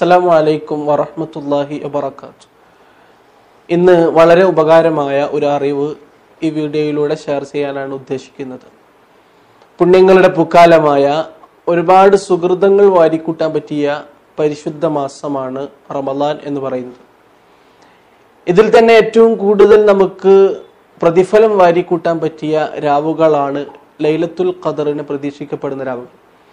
അസ്സലാമു അലൈക്കും വറഹ്മത്തുള്ളാഹി വബറകാത്തു ഇന്ന് വളരെ ഉപകാരമായ ഒരു അറിവ് ഈ വീഡിയോയിലൂടെ ഷെയർ ചെയ്യാനാണ് ഉദ്ദേശിക്കുന്നത് പുണ്യങ്ങളുടെ പുക്കാലമായ ഒരുപാട് സുഹൃതങ്ങൾ വാരിക്കൂട്ടാൻ പറ്റിയ പരിശുദ്ധ മാസമാണ് റമദാൻ എന്ന് പറയുന്നത് ഇതിൽ തന്നെ ഏറ്റവും കൂടുതൽ നമുക്ക് പ്രതിഫലം വാരിക്കൂട്ടാൻ പറ്റിയ രാവുകളാണ് ലൈലത്തുൽ ഖദറിന് പ്രതീക്ഷിക്കപ്പെടുന്ന രാവുകൾ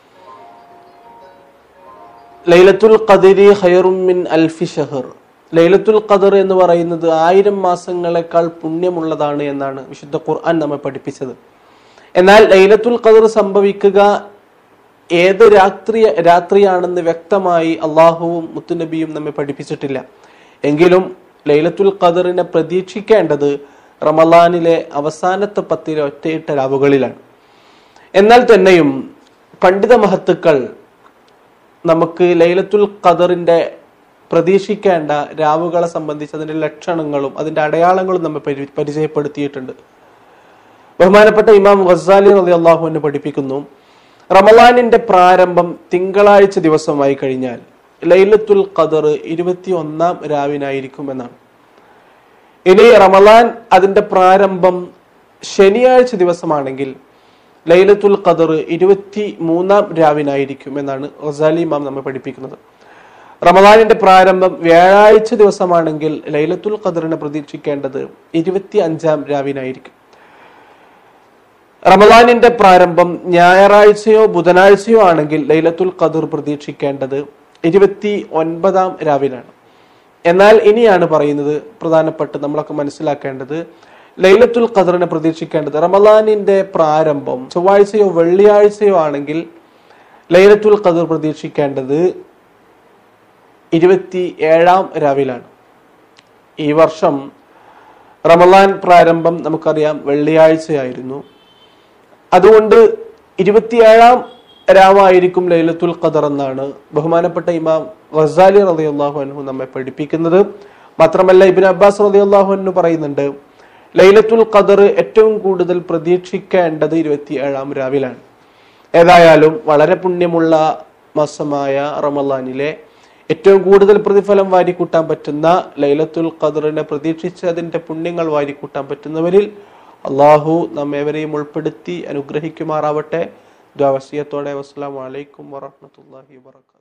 ലൈലത്തുൽ ഖദരി ഖൈറും മിൻ അൽഫി ഷഹർ ലൈലത്തുൽ ഖദർ എന്ന് പറയുന്നത് ആയിരം മാസങ്ങളെക്കാൾ പുണ്യമുള്ളതാണ് എന്നാണ് വിശുദ്ധ ഖുർആൻ നമ്മെ പഠിപ്പിച്ചത് എന്നാൽ ലൈലത്തുൽ ഖദർ സംഭവിക്കുക ഏത് രാത്രി രാത്രിയാണെന്ന് വ്യക്തമായി അള്ളാഹുവും മുത്തുനബിയും നമ്മെ പഠിപ്പിച്ചിട്ടില്ല എങ്കിലും ലൈലത്തുൽ ഖദറിനെ പ്രതീക്ഷിക്കേണ്ടത് റമലാനിലെ അവസാനത്തെ പത്തിലെ ഒറ്റയിട്ട രാവുകളിലാണ് എന്നാൽ തന്നെയും പണ്ഡിത മഹത്തുക്കൾ നമുക്ക് ലൈലത്തുൽ ഖദറിന്റെ പ്രതീക്ഷിക്കേണ്ട രാവുകളെ സംബന്ധിച്ച് അതിന്റെ ലക്ഷണങ്ങളും അതിന്റെ അടയാളങ്ങളും നമ്മെ പരി- പരിചയപ്പെടുത്തിയിട്ടുണ്ട് ബഹുമാനപ്പെട്ട ഇമാം ഗസാലി റളി അള്ളാഹുവിനെ പഠിപ്പിക്കുന്നു റമലാനിന്റെ പ്രാരംഭം തിങ്കളാഴ്ച ദിവസമായി കഴിഞ്ഞാൽ ലൈലത്തുൽ ഖദർ ഇരുപത്തി ഒന്നാം രാവിനായിരിക്കും എന്നാണ് ഇനി റമലാൻ അതിന്റെ പ്രാരംഭം ശനിയാഴ്ച ദിവസമാണെങ്കിൽ ലൈലത്തുൽ ഖദർ ഇരുപത്തി മൂന്നാം രാവിനായിരിക്കും എന്നാണ് ഗസാലി ഇമാം നമ്മെ പഠിപ്പിക്കുന്നത് റമദാനിന്റെ പ്രാരംഭം വ്യാഴാഴ്ച ദിവസമാണെങ്കിൽ ലൈലത്തുൽ ഖദറിനെ പ്രതീക്ഷിക്കേണ്ടത് ഇരുപത്തി അഞ്ചാം രാവിനായിരിക്കും റമദാനിന്റെ പ്രാരംഭം ഞായറാഴ്ചയോ ബുധനാഴ്ചയോ ആണെങ്കിൽ ലൈലത്തുൽ ഖദർ പ്രതീക്ഷിക്കേണ്ടത് ഇരുപത്തി ഒൻപതാം രാവിലാണ് എന്നാൽ ഇനിയാണ് പറയുന്നത് പ്രധാനപ്പെട്ട് നമ്മളൊക്കെ മനസ്സിലാക്കേണ്ടത് ലൈലത്തുൽ ഖദറിനെ പ്രതീക്ഷിക്കേണ്ടത് റമദാനിന്റെ പ്രാരംഭം ചൊവ്വാഴ്ചയോ വെള്ളിയാഴ്ചയോ ആണെങ്കിൽ ലൈലത്തുൽ ഖദർ പ്രതീക്ഷിക്കേണ്ടത് ഇരുപത്തി ഏഴാം രാവിലാണ് ഈ വർഷം റമദാൻ പ്രാരംഭം നമുക്കറിയാം വെള്ളിയാഴ്ചയായിരുന്നു അതുകൊണ്ട് ഇരുപത്തിയേഴാം രാവായിരിക്കും ലൈലത്തുൽ ഖദർ എന്നാണ് ബഹുമാനപ്പെട്ട ഇമാം ഗസാലി റളിയല്ലാഹു അൻഹു നമ്മെ പഠിപ്പിക്കുന്നത് മാത്രമല്ല ഇബിൻ അബ്ബാസ് റളിയല്ലാഹു അൻഹു പറയുന്നുണ്ട് ലൈലത്തുൽ ഖദർ ഏറ്റവും കൂടുതൽ പ്രതീക്ഷിക്കേണ്ടത് ഇരുപത്തിയേഴാം രാവിലാണ് ഏതായാലും വളരെ പുണ്യമുള്ള മാസമായ റമലാനിലെ ഏറ്റവും കൂടുതൽ പ്രതിഫലം വാരിക്കൂട്ടാൻ പറ്റുന്ന ലൈലത്തുൽ ഖദറിനെ പ്രതീക്ഷിച്ച് അതിന്റെ പുണ്യങ്ങൾ വാരിക്കൂട്ടാൻ പറ്റുന്നവരിൽ അള്ളാഹു നമ്മേവരെയും ഉൾപ്പെടുത്തി അനുഗ്രഹിക്കുമാറാവട്ടെ ദ്വാവസ്യത്തോടെ വസ്സലാമു അലൈക്കും വറഹ്മത്തുള്ളാഹി വബറകാതുഹു